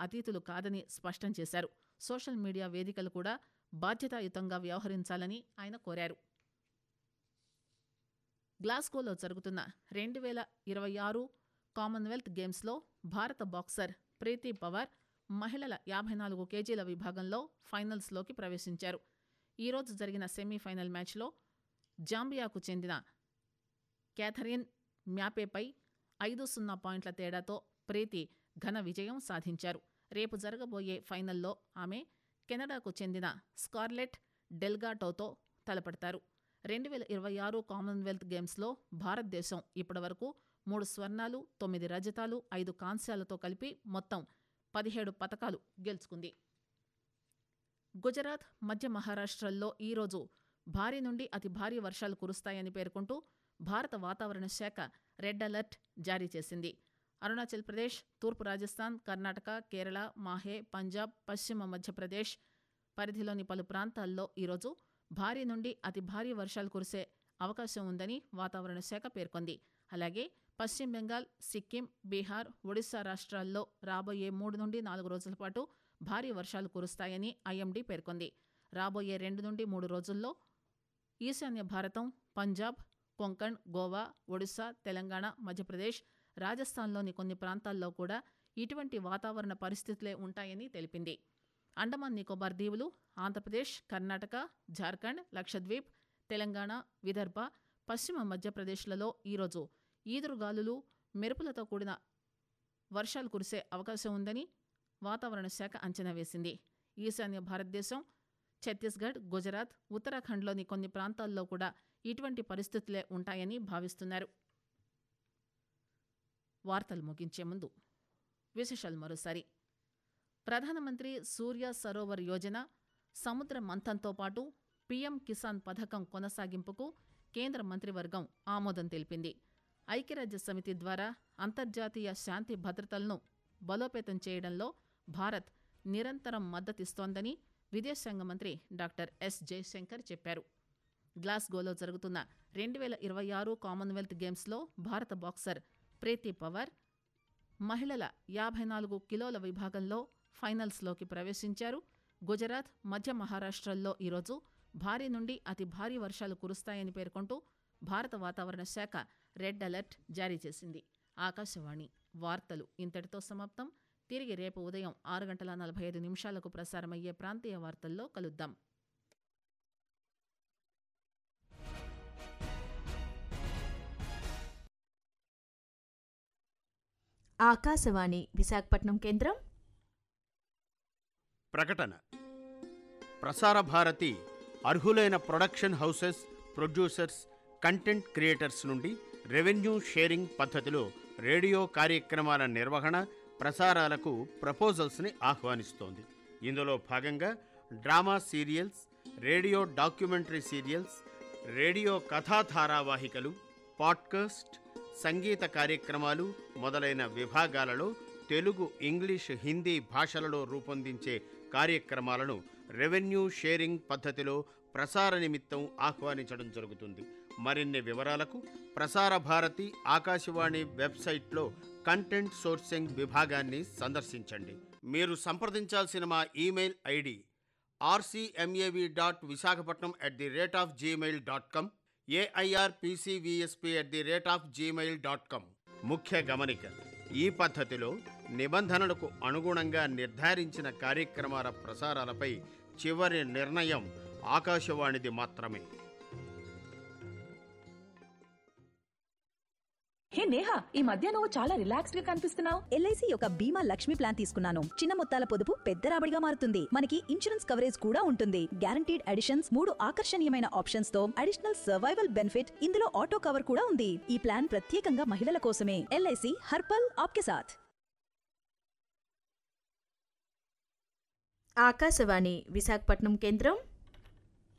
అతీతులు కాదని స్పష్టం చేశారు సోషల్ మీడియా వేదికలు కూడా బాధ్యతాయుతంగా వ్యవహరించాలని ఆయన కోరారు గ్లాస్గోలో జరుగుతున్న రెండు వేల ఇరవై ఆరు కామన్వెల్త్ గేమ్స్లో భారత బాక్సర్ ప్రీతి పవార్ మహిళల యాభై నాలుగు కేజీల విభాగంలో ఫైనల్స్లోకి ప్రవేశించారు ఈరోజు జరిగిన సెమీఫైనల్ మ్యాచ్లో జాంబియాకు చెందిన క్యాథరిన్ మ్యాపేపై ఐదు సున్నా పాయింట్ల తేడాతో ప్రీతి ఘన విజయం సాధించారు రేపు జరగబోయే ఫైనల్లో ఆమె కెనడాకు చెందిన స్కార్లెట్ డెల్గాటోతో తలపడతారు రెండు వేల ఇరవై ఆరు కామన్వెల్త్ గేమ్స్లో భారతదేశం ఇప్పటివరకు మూడు స్వర్ణాలు తొమ్మిది రజతాలు ఐదు కాంస్యాలతో కలిపి మొత్తం పదిహేడు పతకాలు గెలుచుకుంది గుజరాత్ మధ్య మహారాష్ట్రల్లో ఈరోజు భారీ నుండి అతి భారీ వర్షాలు కురుస్తాయని పేర్కొంటూ భారత వాతావరణ శాఖ రెడ్ అలర్ట్ జారీ చేసింది అరుణాచల్ ప్రదేశ్ తూర్పు రాజస్థాన్ కర్ణాటక కేరళ మాహే పంజాబ్ పశ్చిమ మధ్యప్రదేశ్ పరిధిలోని పలు ప్రాంతాల్లో ఈరోజు భారీ నుండి అతి భారీ వర్షాలు కురిసే అవకాశం ఉందని వాతావరణ శాఖ పేర్కొంది అలాగే పశ్చిమ బెంగాల్ సిక్కిం బీహార్ ఒడిశా రాష్ట్రాల్లో రాబోయే మూడు నుండి నాలుగు రోజుల పాటు భారీ వర్షాలు కురుస్తాయని ఐఎండీ పేర్కొంది రాబోయే రెండు నుండి మూడు రోజుల్లో ఈశాన్య భారతం పంజాబ్ కొంకణ్ గోవా ఒడిశా తెలంగాణ మధ్యప్రదేశ్ రాజస్థాన్లోని కొన్ని ప్రాంతాల్లో కూడా ఇటువంటి వాతావరణ పరిస్థితులే ఉంటాయని తెలిపింది అండమాన్ నికోబార్ దీవులు ఆంధ్రప్రదేశ్ కర్ణాటక జార్ఖండ్ లక్షద్వీప్ తెలంగాణ విదర్భ పశ్చిమ మధ్యప్రదేశ్లలో ఈరోజు ఈదురుగాలులు మెరుపులతో కూడిన వర్షాలు కురిసే అవకాశం ఉందని వాతావరణ శాఖ అంచనా వేసింది ఈశాన్య భారతదేశం ఛత్తీస్గఢ్ గుజరాత్ ఉత్తరాఖండ్లోని కొన్ని ప్రాంతాల్లో కూడా ఇటువంటి పరిస్థితులే ఉంటాయని భావిస్తున్నారు వార్తలు ముగించే ముందు విశేషాలు మరోసారి ప్రధానమంత్రి సూర్య సరోవర్ యోజన సముద్ర మంథంతో పాటు పీఎం కిసాన్ పథకం కొనసాగింపుకు కేంద్ర మంత్రివర్గం ఆమోదం తెలిపింది ఐక్యరాజ్య సమితి ద్వారా అంతర్జాతీయ శాంతి భద్రతలను బలోపేతం చేయడంలో భారత్ నిరంతరం మద్దతిస్తోందని విదేశాంగ మంత్రి డాక్టర్ ఎస్ జయశంకర్ చెప్పారు గ్లాస్గోలో జరుగుతున్న రెండు వేల ఇరవై ఆరు కామన్వెల్త్ గేమ్స్లో భారత బాక్సర్ ప్రీతి పవార్ మహిళల యాభై నాలుగు కిలోల విభాగంలో ఫైనల్స్లోకి ప్రవేశించారు గుజరాత్ మధ్య మహారాష్ట్రల్లో ఈరోజు భారీ నుండి అతి భారీ వర్షాలు కురుస్తాయని పేర్కొంటూ భారత వాతావరణ శాఖ రెడ్ అలర్ట్ జారీ చేసింది ఆకాశవాణి వార్తలు ఇంతటితో సమాప్తం తిరిగి రేపు ఉదయం ఆరు గంటల నలభై ఐదు నిమిషాలకు ప్రసారమయ్యే ప్రాంతీయ వార్తల్లో కలుద్దాం ఆకాశవాణి విశాఖపట్నం కేంద్రం ప్రకటన ప్రసార భారతి అర్హులైన production houses producers content creators నుండి రెవెన్యూ షేరింగ్ పద్ధతిలో రేడియో కార్యక్రమాల నిర్వహణ ప్రసారాలకు ప్రపోజల్స్ని ఆహ్వానిస్తోంది ఇందులో భాగంగా drama serials radio documentary serials radio కథా ధారావాహికలు పాడ్కాస్ట్ సంగీత కార్యక్రమాలు మొదలైన విభాగాలలో తెలుగు ఇంగ్లీష్ హిందీ భాషలలో రూపొందించే కార్యక్రమాలను రెవెన్యూ షేరింగ్ పద్ధతిలో ప్రసార నిమిత్తం ఆహ్వానించడం జరుగుతుంది మరిన్ని వివరాలకు ప్రసార భారతి ఆకాశవాణి వెబ్సైట్లో కంటెంట్ సోర్సింగ్ విభాగాన్ని సందర్శించండి మీరు సంప్రదించాల్సిన మా email ID RCMAV dot Visakhapatnam at the rate of Gmail dot com AIRPCVSP at the rate of Gmail dot com ముఖ్య గమనిక ఈ పద్ధతిలో నిబంధనలకు అనుగుణంగా నిర్ధారించిన కార్యక్రమాల ప్రసారాలపై చివరి నిర్ణయం ఆకాశవాణిది మాత్రమే హే నేహా ఈ మధ్య నువ్వు చాలా రిలాక్స్డ్ గా కనిపిస్తున్నావు ఎల్ఐసి యొక్క బీమా లక్ష్మి ప్లాన్ తీసుకున్నాను చిన్న మొత్తాల పొదుపు పెద్ద రాబడిగా మారుతుంది మనకి ఇన్సూరెన్స్ కవరేజ్ కూడా ఉంటుంది గ్యారంటీడ్ అడిషన్స్ మూడు ఆకర్షణీయమైన ఆప్షన్స్ తో అడిషనల్ సర్వైవల్ బెనిఫిట్ ఇందులో ఆటో కవర్ కూడా ఉంది ఈ ప్లాన్ ప్రత్యేకంగా మహిళల కోసమే ఎల్ఐసి హర్పల్ ఆప్కే సాథ్ ఆకాశవాణి విశాఖపట్నం కేంద్రం